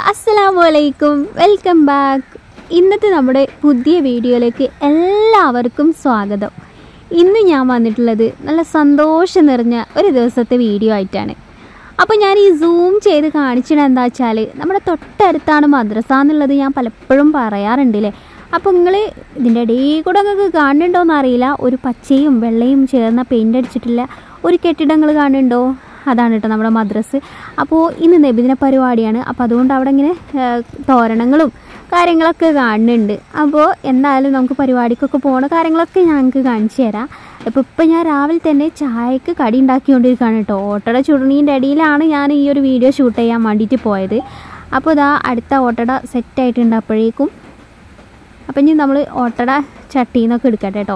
അസ്സലാമു അലൈക്കും welcome back ഇന്നത്തെ നമ്മുടെ പുതിയ വീഡിയോയിലേക്ക് എല്ലാവർക്കും സ്വാഗതം ഇന്ന് ഞാൻ വന്നിട്ടുള്ളത് നല്ല സന്തോഷം നിറഞ്ഞ ഒരു ദിവസത്തെ വീഡിയോ ആയിട്ടാണ് അപ്പോൾ ഞാൻ ഈ സൂം ചെയ്ത് കാണിച്ചത് എന്താ വെച്ചാൽ നമ്മുടെ തൊട്ടടുത്താണ് മദ്രസ എന്നുള്ളത് ഞാൻ പലപ്പോഴും പറയാറുണ്ടല്ലേ അപ്പോൾ നിങ്ങൾ ഇതിൻ്റെ ഇടയിൽ കൂടെ നിങ്ങൾക്ക് കാണുന്നുണ്ടോയെന്ന് അറിയില്ല ഒരു പച്ചയും വെള്ളയും ചേർന്ന പെയിൻ്റ് അടിച്ചിട്ടുള്ള ഒരു കെട്ടിടങ്ങൾ കാണുന്നുണ്ടോ അതാണ് കേട്ടോ നമ്മുടെ മദ്രസ് അപ്പോൾ ഇന്ന് നബിദിന പരിപാടിയാണ് അപ്പോൾ അതുകൊണ്ട് അവിടെ ഇങ്ങനെ ആ, തോരണങ്ങളും കാര്യങ്ങളൊക്കെ കാണുന്നുണ്ട് അപ്പോൾ എന്തായാലും നമുക്ക് പരിപാടിക്കൊക്കെ പോണ കാര്യങ്ങളൊക്കെ ഞങ്ങൾക്ക് കാണിച്ചു തരാം അപ്പോൾ ഇപ്പം ഞാൻ രാവിലെ തന്നെ ചായക്ക് കടി ഉണ്ടാക്കിക്കൊണ്ടിരിക്കുകയാണ് കേട്ടോ ഓട്ടട ചുരുണീൻ്റെ ഇടയിലാണ് ഞാൻ ഈ ഒരു വീഡിയോ ഷൂട്ട് ചെയ്യാൻ വേണ്ടിയിട്ട് പോയത് അപ്പോൾ ഇതാ അടുത്ത ഓട്ടട സെറ്റായിട്ടുണ്ട് അപ്പോഴേക്കും അപ്പം ഇനി നമ്മൾ ഓട്ടട ചട്ടിയിൽ നിന്നൊക്കെ എടുക്കട്ടെ കേട്ടോ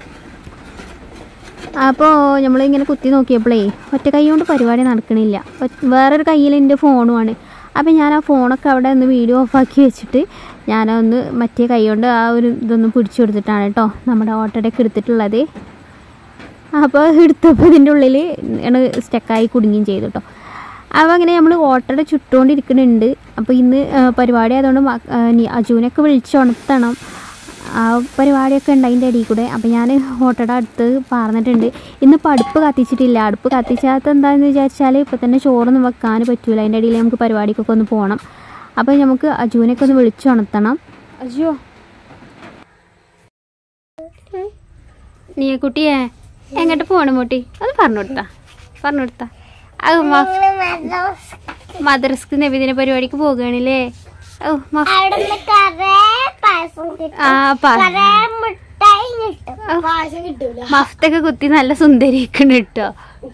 അപ്പോൾ നമ്മളിങ്ങനെ കുത്തി നോക്കിയപ്പോഴേ ഒറ്റ കൈ കൊണ്ട് പരിപാടി നടക്കണില്ല ഒറ്റ- വേറൊരു കയ്യിൽ എൻ്റെ ഫോണുമാണ് അപ്പോൾ ഞാൻ ആ ഫോണൊക്കെ അവിടെ ഒന്ന് വീഡിയോ ഓഫാക്കി വെച്ചിട്ട് ഞാനൊന്ന് മറ്റേ കൈ കൊണ്ട് ആ ഒരു ഇതൊന്ന് പിടിച്ചു കൊടുത്തിട്ടാണ് കേട്ടോ നമ്മുടെ ഓട്ടോടൊക്കെ എടുത്തിട്ടുള്ളത് അപ്പോൾ എടുത്തപ്പോൾ ഇതിൻ്റെ ഉള്ളിൽ ആണ് സ്റ്റക്കായി കുടുങ്ങുകയും ചെയ്തു കേട്ടോ അപ്പോൾ അങ്ങനെ നമ്മൾ ഓട്ടോട ചുട്ടുകൊണ്ടിരിക്കുന്നുണ്ട് അപ്പോൾ ഇന്ന് ആ, പരിപാടി ആയതുകൊണ്ട് മ- ആ, ഇനി അജുവിനൊക്കെ വിളിച്ചുണർത്തണം ആ പരിപാടിയൊക്കെ ഉണ്ട് അതിൻ്റെ ഇടയിൽ കൂടെ അപ്പോൾ ഞാൻ ഓട്ടോട അടുത്ത് പറഞ്ഞിട്ടുണ്ട് ഇന്നിപ്പോൾ അടുപ്പ് കത്തിച്ചിട്ടില്ല അടുപ്പ് കത്തിച്ചാത്ത എന്താണെന്ന് വിചാരിച്ചാൽ ഇപ്പോൾ തന്നെ ചോറൊന്നും വെക്കാൻ പറ്റൂല അതിൻ്റെ ഇടയിൽ നമുക്ക് പരിപാടിക്കൊക്കെ ഒന്ന് പോകണം അപ്പോൾ നമുക്ക് അജുവിനൊക്കെ ഒന്ന് വിളിച്ചുണർത്തണം അജുവോ നീ കുട്ടിയെ എങ്ങോട്ട് പോകണം മോട്ടി അത് പറഞ്ഞു കൊടുത്താ പറഞ്ഞു കൊടുത്താ അത് മദ്രസ്ക്ക് നബിദിന പരിപാടിക്ക് പോകുകയാണല്ലേ ഓ മ- അവിടുന്ന് കറേ പായസം കിട്ടും ആ പാ കറേ മുട്ടായി കിട്ടും പായസം കിട്ടൂല മഫ്തൊക്കെ കുത്തി നല്ല സുന്ദരിക്കണ് കേട്ടോ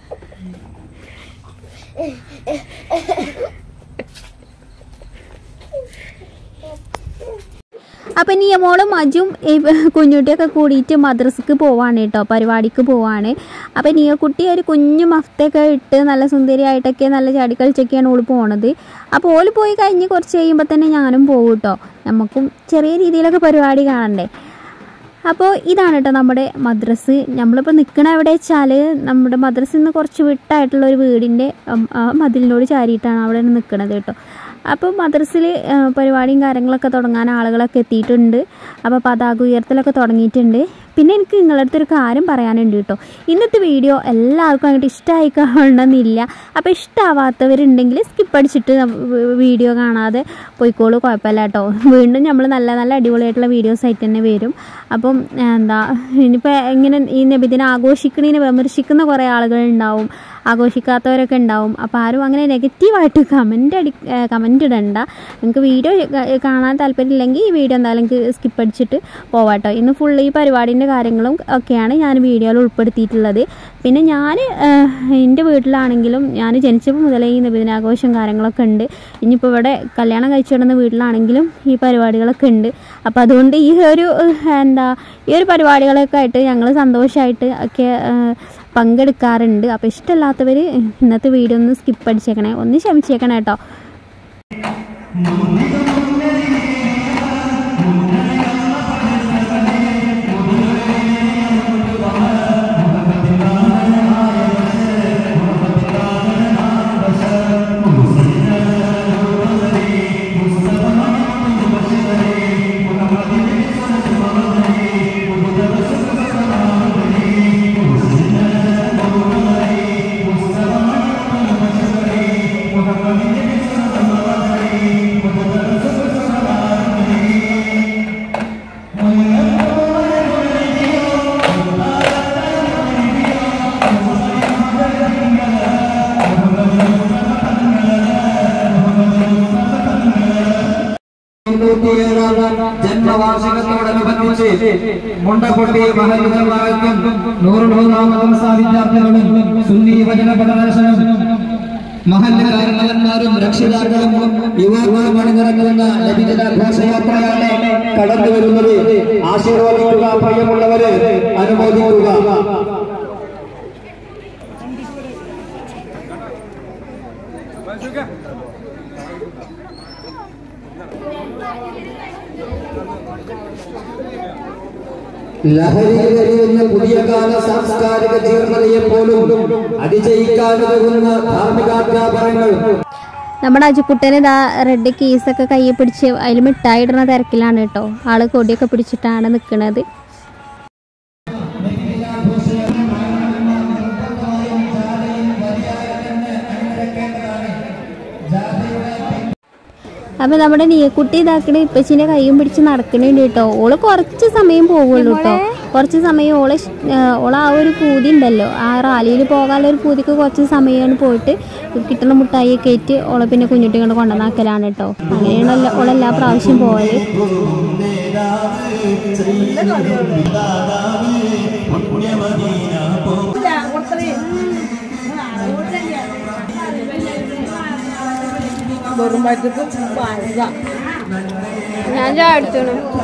അപ്പം നിയമോളും അജും ഈ കുഞ്ഞുട്ടിയൊക്കെ കൂടിയിട്ട് മദ്രസക്ക് പോവാണ് കേട്ടോ പരിപാടിക്ക് പോവാണ് അപ്പം നീയ കുട്ടി ഒരു കുഞ്ഞു മഫ്തൊക്കെ ഇട്ട് നല്ല സുന്ദരിയായിട്ടൊക്കെ നല്ല ചാടിക്കളിച്ചൊക്കെയാണ് ഓള് പോണത് അപ്പോൾ ഓല് പോയി കഴിഞ്ഞ് കുറച്ച് കഴിയുമ്പോൾ തന്നെ ഞാനും പോകും കേട്ടോ നമുക്കും ചെറിയ രീതിയിലൊക്കെ പരിപാടി കാണണ്ടേ അപ്പോൾ ഇതാണ് കേട്ടോ നമ്മുടെ മദ്രസ് നമ്മളിപ്പോൾ നിൽക്കണ എവിടെ വെച്ചാൽ നമ്മുടെ മദ്രസിൽ നിന്ന് കുറച്ച് വിട്ടായിട്ടുള്ള ഒരു വീടിൻ്റെ ഉം, ആ മതിലിനോട് ചാരിയിട്ടാണ് അവിടെ നിൽക്കുന്നത് കേട്ടോ അപ്പോൾ മദ്രസിൽ പരിപാടിയും കാര്യങ്ങളൊക്കെ തുടങ്ങാൻ ആളുകളൊക്കെ എത്തിയിട്ടുണ്ട് അപ്പോൾ പതാക ഉയർത്തലൊക്കെ തുടങ്ങിയിട്ടുണ്ട് പിന്നെ എനിക്ക് നിങ്ങളുടെ അടുത്തൊരു കാര്യം പറയാനുണ്ട് കേട്ടോ ഇന്നത്തെ വീഡിയോ എല്ലാവർക്കും അങ്ങോട്ട് ഇഷ്ടമായി കാണണമെന്നില്ല അപ്പോൾ ഇഷ്ടമാവാത്തവരുണ്ടെങ്കിൽ സ്കിപ്പ് അടിച്ചിട്ട് വീഡിയോ കാണാതെ പോയിക്കോളൂ കുഴപ്പമില്ല കേട്ടോ വീണ്ടും നമ്മൾ നല്ല നല്ല അടിപൊളിയായിട്ടുള്ള വീഡിയോസ് ആയിട്ട് തന്നെ വരും അപ്പം എന്താ ഇനിയിപ്പോൾ ഇങ്ങനെ ഈ നബിദിനം ആഘോഷിക്കണതിനെ വിമർശിക്കുന്ന കുറേ ആളുകളുണ്ടാവും ആഘോഷിക്കാത്തവരൊക്കെ ഉണ്ടാവും അപ്പോൾ ആരും അങ്ങനെ നെഗറ്റീവായിട്ട് കമൻ്റ് അടി കമൻ്റ് ഇടണ്ട നിങ്ങൾക്ക് വീഡിയോ കാണാൻ താല്പര്യമില്ലെങ്കിൽ ഈ വീഡിയോ എന്തായാലും സ്കിപ്പ് അടിച്ചിട്ട് പോവാട്ടോ ഇന്ന് ഫുള്ള് ഈ പരിപാടിൻ്റെ കാര്യങ്ങളും ഒക്കെയാണ് ഞാൻ വീഡിയോയിൽ ഉൾപ്പെടുത്തിയിട്ടുള്ളത് പിന്നെ ഞാൻ എൻ്റെ വീട്ടിലാണെങ്കിലും ഞാൻ ജനിച്ചപ്പോൾ മുതലേ ഈ നബിദിനാഘോഷം കാര്യങ്ങളൊക്കെ ഉണ്ട് ഇനിയിപ്പോൾ ഇവിടെ കല്യാണം കഴിച്ചു കിടന്ന വീട്ടിലാണെങ്കിലും ഈ പരിപാടികളൊക്കെ ഉണ്ട് അപ്പോൾ അതുകൊണ്ട് ഈ ഒരു ഏഹ്, എന്താ ഈ ഒരു പരിപാടികളൊക്കെ ആയിട്ട് ഞങ്ങൾ സന്തോഷമായിട്ട് ഒക്കെ ഏഹ്, പങ്കെടുക്കാറുണ്ട് അപ്പോൾ ഇഷ്ടമല്ലാത്തവർ ഇന്നത്തെ വീഡിയോ ഒന്ന് സ്കിപ്പ് അടിച്ചേക്കണേ ഒന്ന് ക്ഷമിച്ചേക്കണേ കേട്ടോ ജന്മവാർഷികത്തോടനുബന്ധിച്ച് മുണ്ടക്കൊട്ടി മഹലുജമാഅത്തും നൂറുമൂന്നാമതും വിദ്യാർത്ഥികളും സുന്നി വചന പഠനശനം മഹല്ലുകാരന്മാരും രക്ഷിതാക്കളും യുവാക്കളും അണിനിറങ്ങുന്ന നബിദിന ഘോഷയാത്രയാണ് കടന്നു വരുന്നത് ആശീർവദിക്കുക പ്രിയമുള്ളവര് അനുമോദിക്കുക ലഹരിയിലെറിയുന്ന പുതിയ കാല സാംസ്കാരിക ജീർണതയെ പോലും അതിജയിക്കാനുതകുന്ന ധാർമ്മികാധ്യാപനങ്ങൾ നമ്മുടെ അജുക്കുട്ടന് ഇതാ റെഡ് കീസൊക്കെ കയ്യിൽ പിടിച്ച് അതിൽ മിഠായി ഇടുന്ന തിരക്കിലാണ് കേട്ടോ ആള് കൊടിയൊക്കെ പിടിച്ചിട്ടാണ് നിൽക്കുന്നത് അപ്പോൾ നമ്മുടെ നീയക്കുട്ടി ഇതാക്കണ ഇപ്പച്ചിൻ്റെ കൈയും പിടിച്ച് നടക്കണുണ്ട് കേട്ടോ ഓള് കുറച്ച് സമയം പോവുള്ളൂ കേട്ടോ കുറച്ച് സമയം ഓള് ഇഷ്- ആ, ഓള് ആ ഒരു പൂതി ഉണ്ടല്ലോ ആ റാലിയിൽ പോകാനുള്ള ഒരു പൂതിക്ക് കുറച്ച് സമയമാണ് പോയിട്ട് കിട്ടുന്ന മുട്ടായി കയറ്റി ഓളെ പിന്നെ കുഞ്ഞുട്ടി കൊണ്ട് കൊണ്ടുവന്നാക്കലാണ് കേട്ടോ അങ്ങനെയാണ് ഓളെല്ലാ പ്രാവശ്യം പോകല് വെറും വയറ്റത്ത് പായസ ഞാൻ ചാടിച്ചു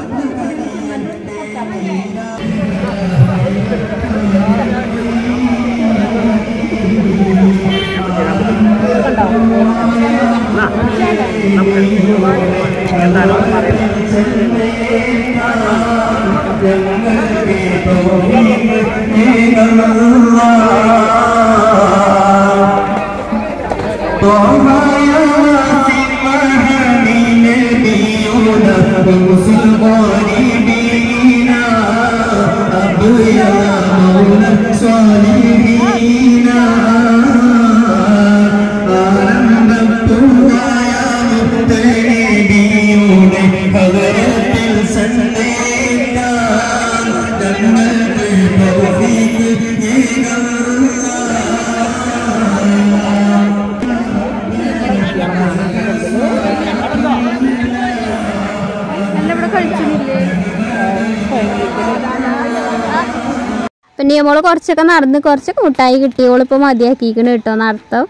പിന്നെ മോള് കുറച്ചൊക്കെ നടന്ന് കുറച്ചൊക്കെ മുട്ടായി കിട്ടി ഓളിപ്പോൾ മതിയാക്കിക്കണ് കേട്ടോ നടത്തം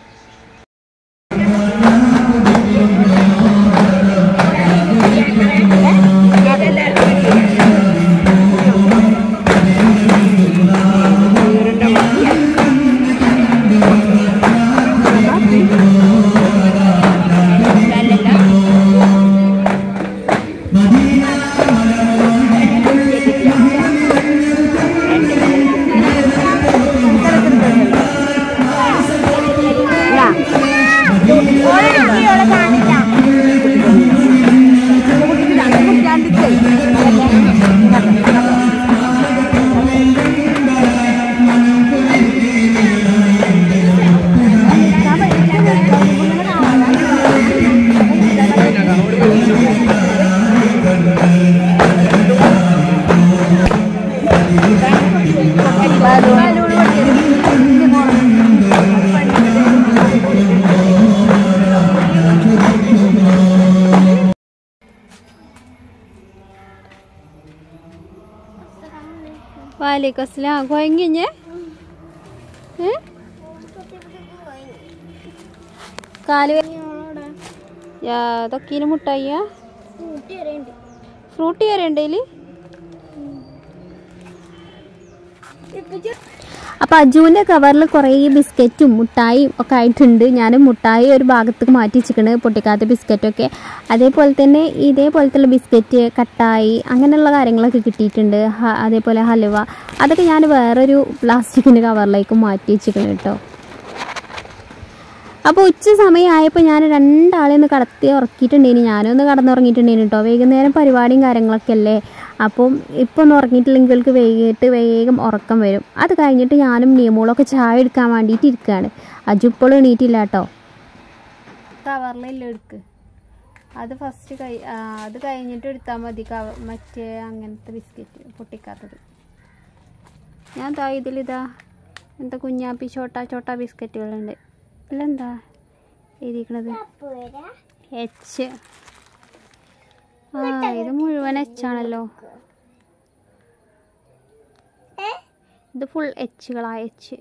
വാലേക്കും അസ്സലാം കുഴങ്ങിഞ്ഞേ ഏ കാല് തൊക്കീന് മുട്ടായിയാ ഫ്രൂട്ടി വരണ്ടേ ഇതില് അപ്പോൾ അജുവിൻ്റെ കവറിൽ കുറേ ബിസ്ക്കറ്റും മുട്ടായും ഒക്കെ ആയിട്ടുണ്ട് ഞാൻ മുട്ടായി ഒരു ഭാഗത്തേക്ക് മാറ്റി വെച്ചിരിക്കണ് പൊട്ടിക്കാത്ത ബിസ്ക്കറ്റൊക്കെ അതേപോലെ തന്നെ ഇതേപോലത്തുള്ള ബിസ്ക്കറ്റ് കട്ടായി അങ്ങനെയുള്ള കാര്യങ്ങളൊക്കെ കിട്ടിയിട്ടുണ്ട് ഹ- അതേപോലെ ഹലുവ അതൊക്കെ ഞാൻ വേറൊരു പ്ലാസ്റ്റിക്കിൻ്റെ കവറിലേക്ക് മാറ്റി വെച്ചിരിക്കണം കേട്ടോ അപ്പോൾ ഉച്ച സമയമായപ്പോൾ ഞാൻ രണ്ടാളെ ഒന്ന് കടത്തി ഉറക്കിയിട്ടുണ്ടേനി ഞാനൊന്ന് കടന്നുറങ്ങിയിട്ടുണ്ടേനി കേട്ടോ വൈകുന്നേരം പരിപാടിയും കാര്യങ്ങളൊക്കെ അല്ലേ അപ്പം ഇപ്പം ഒന്ന് ഉറങ്ങിയിട്ടില്ലെങ്കിൽ ഇവൾക്ക് വൈകിട്ട് വേഗം ഉറക്കം വരും അത് കഴിഞ്ഞിട്ട് ഞാനും നിയമങ്ങളൊക്കെ ചായ എടുക്കാൻ വേണ്ടിയിട്ട് ഇരിക്കുകയാണ് അജു ഇപ്പോഴും എണീറ്റില്ല കേട്ടോ കവറിലല്ല എടുക്ക് അത് ഫസ്റ്റ് കഴി ആ, അത് കഴിഞ്ഞിട്ട് എടുത്താൽ മതി കവ മറ്റേ അങ്ങനത്തെ ബിസ്ക്കറ്റ് പൊട്ടിക്കാത്തത് ഞാൻ ദാ ഇതിലിതാ എന്താ കുഞ്ഞാപ്പി ചോട്ടാ ചോട്ടാ ബിസ്ക്കറ്റുകളുണ്ട് ഇതിലെന്താ എഴുതിക്കണത് എച്ച് ആ ഇത് മുഴുവൻ എച്ച് ആണല്ലോ ഇത് ഫുൾ എച്ചുകളാ എച്ച്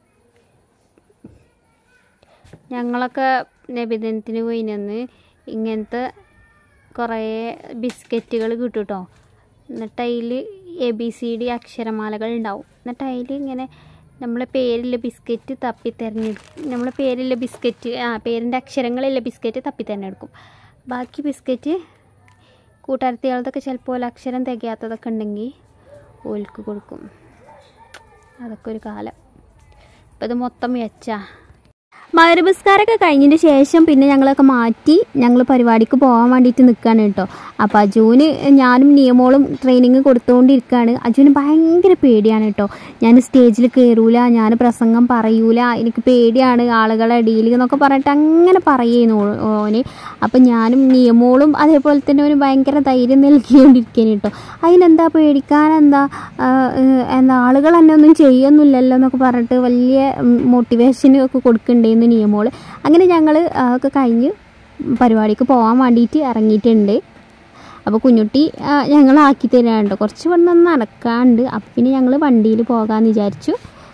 ഞങ്ങളൊക്കെ നബിദിനത്തിന് പോയിനന്ന് ഇങ്ങനത്തെ കുറേ ബിസ്ക്കറ്റുകൾ കിട്ടും കേട്ടോ എന്നിട്ട് അതിൽ എ ബി സി ഡി അക്ഷരമാലകൾ ഉണ്ടാവും എന്നിട്ട് അതിൽ ഇങ്ങനെ നമ്മളെ പേരിലെ ബിസ്ക്കറ്റ് തപ്പി തിരഞ്ഞെടുക്കും നമ്മളെ പേരിലെ ബിസ്ക്കറ്റ് ആ പേരിൻ്റെ അക്ഷരങ്ങളിലെ ബിസ്ക്കറ്റ് തപ്പി തിരഞ്ഞെടുക്കും ബാക്കി ബിസ്ക്കറ്റ് കൂട്ടുകാരത്തികളതൊക്കെ ചിലപ്പോൾ അക്ഷരം തികയാത്തതൊക്കെ ഉണ്ടെങ്കിൽ ഓൽക്ക് കൊടുക്കും അതൊക്കെ ഒരു കാലം ഇപ്പം ഇത് മൊത്തം വെച്ചാ മകരപുസ്കാരമൊക്കെ കഴിഞ്ഞതിന് ശേഷം പിന്നെ ഞങ്ങളൊക്കെ മാറ്റി ഞങ്ങൾ പരിപാടിക്ക് പോകാൻ വേണ്ടിയിട്ട് നിൽക്കുകയാണ് കേട്ടോ അപ്പോൾ അജുവിന് ഞാനും നിയമോളും ട്രെയിനിങ് കൊടുത്തുകൊണ്ടിരിക്കുകയാണ് അജുവിന് ഭയങ്കര പേടിയാണ് കേട്ടോ ഞാൻ സ്റ്റേജിൽ കയറൂല ഞാൻ പ്രസംഗം പറയൂല എനിക്ക് പേടിയാണ് ആളുകളെ ഇടയിൽ എന്നൊക്കെ പറഞ്ഞിട്ട് അങ്ങനെ പറയുന്നു ഓന് അപ്പം ഞാനും നിയമോളും അതേപോലെ തന്നെ ഒരു ഭയങ്കര ധൈര്യം നൽകിക്കൊണ്ടിരിക്കുകയാണ് കേട്ടോ അതിനെന്താ പേടിക്കാൻ എന്താ ആ, ഏഹ്, എന്താ ആളുകൾ എന്നെ ഒന്നും ചെയ്യുന്നില്ലല്ലോ എന്നൊക്കെ പറഞ്ഞിട്ട് വലിയ മോട്ടിവേഷൻ ഒക്കെ കൊടുക്കുന്നുണ്ടായിരുന്നു നിയമോള് അങ്ങനെ ഞങ്ങൾ ഒക്കെ കഴിഞ്ഞ് പരിപാടിക്ക് പോകാൻ വേണ്ടിയിട്ട് ഇറങ്ങിയിട്ടുണ്ട് അപ്പോൾ കുഞ്ഞുട്ടി ഞങ്ങൾ ആക്കി തരാറുണ്ട് കുറച്ച് ഇവിടെ നിന്ന് നടക്കാണ്ട് അപ്പം പിന്നെ ഞങ്ങൾ വണ്ടിയിൽ പോകാമെന്ന് വിചാരിച്ചു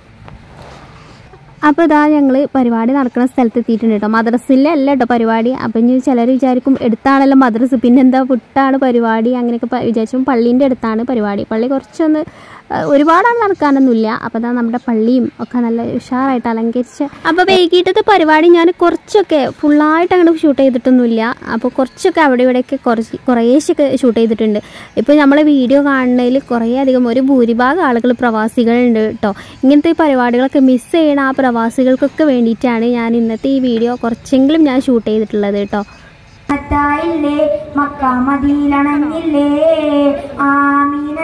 അപ്പോൾ ഇതാ ഞങ്ങൾ പരിപാടി നടക്കുന്ന സ്ഥലത്ത് എത്തിയിട്ടുണ്ട് കേട്ടോ മദ്രസിലല്ല കേട്ടോ പരിപാടി അപ്പം ഇനി ചിലർ വിചാരിക്കും എടുത്താണല്ലോ മദ്രസ് പിന്നെന്താ വിട്ടാണ് പരിപാടി അങ്ങനെയൊക്കെ പ- വിചാരിച്ചു പള്ളീൻ്റെ അടുത്താണ് പരിപാടി പള്ളി കുറച്ചൊന്ന് ആ, ഒരുപാടാണ് നടക്കാനൊന്നുമില്ല അപ്പോൾ ഇതാ നമ്മുടെ പള്ളിയും ഒക്കെ നല്ല ഉഷാറായിട്ട് അലങ്കരിച്ച് അപ്പോൾ വൈകിട്ടത്തെ പരിപാടി ഞാൻ കുറച്ചൊക്കെ ഫുള്ളായിട്ട് അങ്ങോട്ട് ഷൂട്ട് ചെയ്തിട്ടൊന്നുമില്ല അപ്പോൾ കുറച്ചൊക്കെ അവിടെ ഇവിടെയൊക്കെ കുറച്ച് കുറേശ്ശൊക്കെ ഷൂട്ട് ചെയ്തിട്ടുണ്ട് ഇപ്പോൾ നമ്മളെ വീഡിയോ കാണുന്നതിൽ കുറേ അധികം ഒരു ഭൂരിഭാഗം ആളുകൾ പ്രവാസികളുണ്ട് കേട്ടോ ഇങ്ങനത്തെ ഈ പരിപാടികളൊക്കെ മിസ് ചെയ്യണ ആ പ്രവാസികൾക്കൊക്കെ വേണ്ടിയിട്ടാണ് ഞാൻ ഇന്നത്തെ ഈ വീഡിയോ കുറച്ചെങ്കിലും ഞാൻ ഷൂട്ട് ചെയ്തിട്ടുള്ളത് കേട്ടോ മത്തായില്ലേ മക്ക മതിയിലണഞ്ഞില്ലേ ആമീന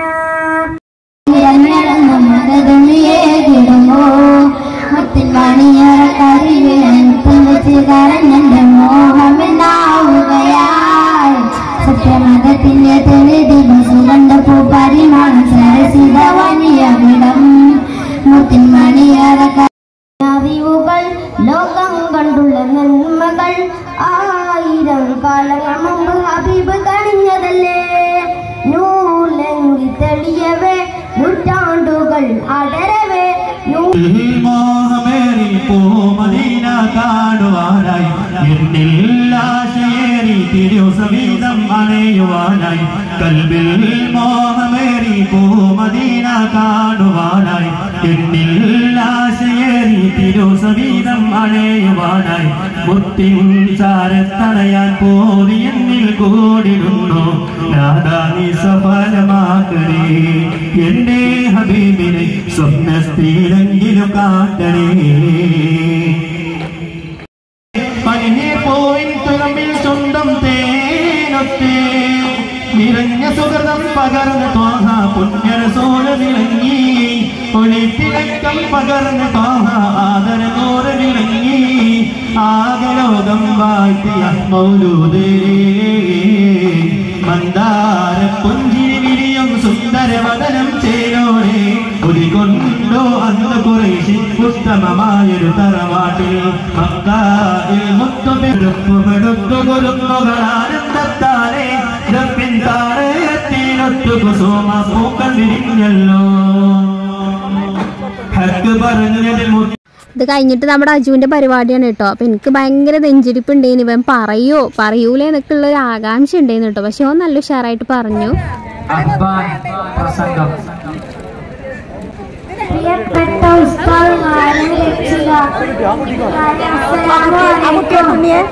സത്യമതത്തിന്റെ തെളിതിവ സുഗന്ധ പൂപരിമാണം സരസിതവനിയവിടം മുത്തിൻമണിയറ അറിവുകൾ ലോകം കണ്ടുള്ള നന്മകൾ ആയിരം കാലങ്ങൾ മുമ്പ് ഹബീബ് കണിഞ്ഞതല്ലേ നൂലെങ്കി തെളിയവേ നൂറ്റാണ്ടുകൾ അടരവേ നൂ മോഹമേറി പൂമദീന കാണുവാനായി എന്നിൽ ആശയേറി തിരുസമീതം അണയുവാനായി കൽബിൽ മോഹമേറി പൂമദീന കാണുവാനായി എന്നിൽ ആശയേറി തിരുസമീതം അണയുവാനായി മുത്തിൻ ചാരത്തണയാൻ പോതി എന്നിൽ കൂടിരുന്നു നാദാ നീ സഫലമാക്കണേ എന്റെ ഹബീബിനെ സ്വപ്ന സ്ത്രീലെങ്കിലും കാട്ടണേ പനിനെ പോയിൻ തുറമ്പിൽ സ്വന്തം തേനൊത്തേ നിറഞ്ഞ സുഹൃതം പകർന്ന് തോഹ പുണ്യരസോല വിളങ്ങി ഒളിത്തിളക്കം പകർന്ന് തോഹ ആദരനോര വിളങ്ങി ആകലോകം വാഴ്ത്തിയ മൗലൂദേ മന്ദാര പുഞ്ചിരി വിരിയും സുന്ദരവദനം ചേരോടെ ഒലികൊണ്ടോ അന്ന് കുറേശി ഉത്തമമായൊരു തറവാട്ടിൽ മക്കായിൽ മുത്തുപെടുപ്പുമെടുത്തു കൊലുങ്ങുകളാനന്ദത്താലെ ദപ്പിൻ താരയത്തിനൊത്തു കുസുമ പൂക്കൾ വിരിഞ്ഞല്ലോ ഹക്ക് പറഞ്ഞതിൽ മുത്ത് ഇത് കഴിഞ്ഞിട്ട് നമ്മുടെ അജുവിൻ്റെ പരിപാടിയാണ് കേട്ടോ അപ്പം എനിക്ക് ഭയങ്കര നെഞ്ചിരിപ്പ് ഉണ്ടായിരുന്നു ഇവൻ പറയോ പറയൂലേ എന്നൊക്കെ ഉള്ള ഒരു ആകാംക്ഷ ഉണ്ടായിരുന്നു കേട്ടോ പക്ഷെ അവൻ നല്ല ഉഷാറായിട്ട് പറഞ്ഞു പ്രസംഗം പ്രിയപ്പെട്ട ഉസ്താദുമാരെ രക്ഷിതാക്കളെ, അസ്സലാമു അലൈക്കും.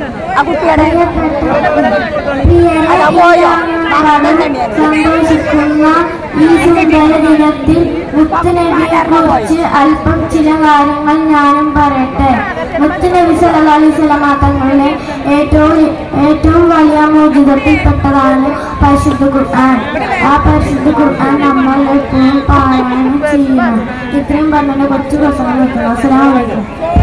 സന്തോഷിക്കുന്ന ഈ സുന്ദര ദിനത്തിൽ മുത്തുനബിയെ കുറിച്ച് അല്പം ചില കാര്യങ്ങൾ ഞാനും പറയട്ടെ മുത്തുനബി സല്ലല്ലാഹു അലൈഹി വസല്ലമ തങ്ങളുടെ ഏറ്റവും ഏറ്റവും വലിയ മോചിതത്തിൽപ്പെട്ടതാണ് പരിശുദ്ധ ഖുർആൻ ആ പരിശുദ്ധ ഖുർആൻ നമ്മൾ എപ്പോഴും പാരായണം ചെയ്യണം ഇത്രയും പറഞ്ഞ കുറച്ച് പ്രസംഗം വെക്കണം അസ്സലാമു അലൈക്കും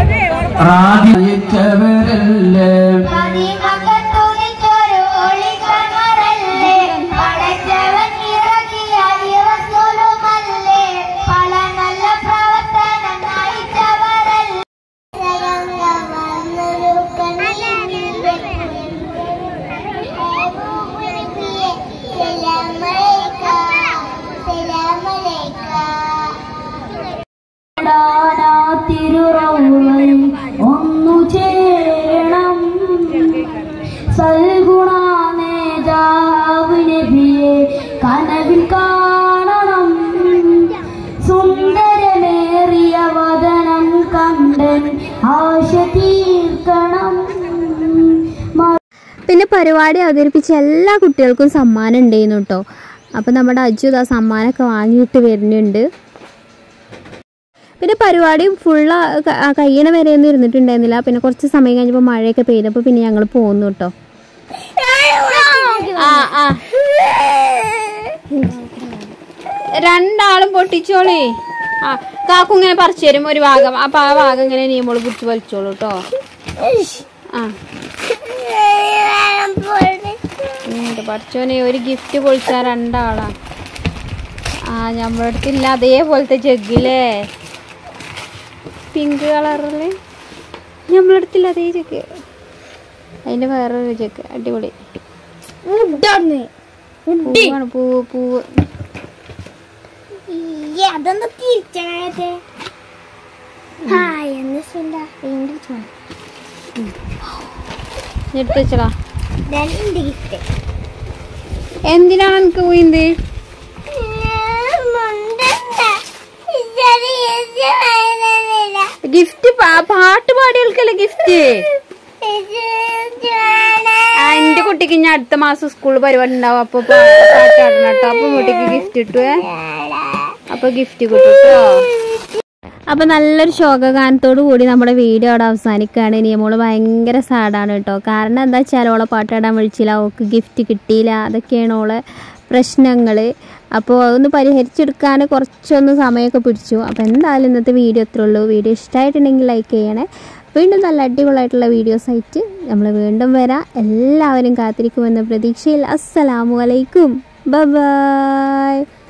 പ്രാർത്ഥിച്ചവരല്ലേ മതിമകത്തുദിച്ചൊരു ഒളിക്കമറല്ലേ പടച്ചവൻ ഇറക്കിയ ഇറസൂലുമല്ലേ പല നല്ല പ്രവർത്തനം നയിച്ചവരല്ലേ തിരുറൗളയിൽ ഒന്നു ചേരണം സൽഗുണാനേജാവ് നബിയെ കനവിൽ കാണണം സുന്ദരമേറിയ വദനം കണ്ടൻ ആശ തീർക്കണം മ- പിന്നെ പരിപാടി അവതരിപ്പിച്ച എല്ലാ കുട്ടികൾക്കും സമ്മാനം ഉണ്ടായിരുന്നു കേട്ടോ അപ്പം നമ്മുടെ അജു ആ സമ്മാനമൊക്കെ വാങ്ങിയിട്ട് വരുന്നുണ്ട് പിന്നെ പരിപാടി ഫുള്ള് കഴിയണ വരെ ഒന്നും ഇരുന്നിട്ടുണ്ടായിരുന്നില്ല പിന്നെ കുറച്ച് സമയം കഴിഞ്ഞപ്പോൾ മഴയൊക്കെ പെയ്തപ്പോൾ പിന്നെ ഞങ്ങൾ പോന്നു കേട്ടോ ആ ആ രണ്ടാളും പൊട്ടിച്ചോളേ ആ കാക്കു ഇങ്ങനെ പറിച്ചു തരും ഒരു ഭാഗം അപ്പൊ ആ ഭാഗം ഇങ്ങനെ നീമോള് പിടിച്ച് വലിച്ചോളൂ കേട്ടോ ആ ഉണ്ട് പഠിച്ചോനെ ഒരു ഗിഫ്റ്റ് പൊളിച്ചാ രണ്ടാളാ ആ നമ്മുടെ അടുത്തില്ല അതേപോലത്തെ ജഗ്ഗില്ലേ പിങ്ക് കളറില് നമ്മളെ അടുത്തില്ല അതേ ജഗ് അതിന്റെ വേറൊരു ജഗ് അടിപൊളി പൂവാണ് പൂവ് പൂവ് അതൊന്ന് തിരിച്ചത് ഹായ് എന്ന് സുന്ദ ഇനി എടുത്ത് വെച്ചടാ രണ്ട് ഗിഫ്റ്റ് എന്തിനാണ് എനിക്ക് പോയിന്ത് ഗിഫ്റ്റ് പാട്ട് പാടികൾക്കല്ലേ ഗിഫ്റ്റ് ആ എന്റെ കുട്ടിക്ക് ഞാൻ അടുത്ത മാസം സ്കൂളിൽ പരിപാടി ഉണ്ടാവും അപ്പൊ പാ- പാട്ട് പാടണം കേട്ടോ അപ്പൊ കുട്ടിക്ക് ഗിഫ്റ്റ് കിട്ടുവേ അപ്പൊ ഗിഫ്റ്റ് കിട്ടും കേട്ടോ അപ്പൊ നല്ലൊരു ശോകഗാനത്തോടു കൂടി നമ്മുടെ വീഡിയോ അവിടെ അവസാനിക്കുകയാണ് നിയമോള് ഭയങ്കര സാഡാണ് കേട്ടോ കാരണം എന്താ വെച്ചാൽ ഓളെ പാട്ടിടാൻ വിളിച്ചില്ല അവൾക്ക് ഗിഫ്റ്റ് കിട്ടിയില്ല അതൊക്കെയാണ് ഓളെ പ്രശ്നങ്ങൾ അപ്പോൾ അതൊന്ന് പരിഹരിച്ചെടുക്കാൻ കുറച്ചൊന്ന് സമയമൊക്കെ പിടിച്ചു അപ്പോൾ എന്തായാലും ഇന്നത്തെ വീഡിയോ ഇത്രേ ഉള്ളൂ വീഡിയോ ഇഷ്ടമായിട്ടുണ്ടെങ്കിൽ ലൈക്ക് ചെയ്യണേ വീണ്ടും നല്ല അടിപൊളിയായിട്ടുള്ള വീഡിയോസ് ആയിട്ട് നമ്മൾ വീണ്ടും വരാം എല്ലാവരും കാത്തിരിക്കുമെന്ന പ്രതീക്ഷയിൽ അസ്സലാമു അലൈക്കും ബൈ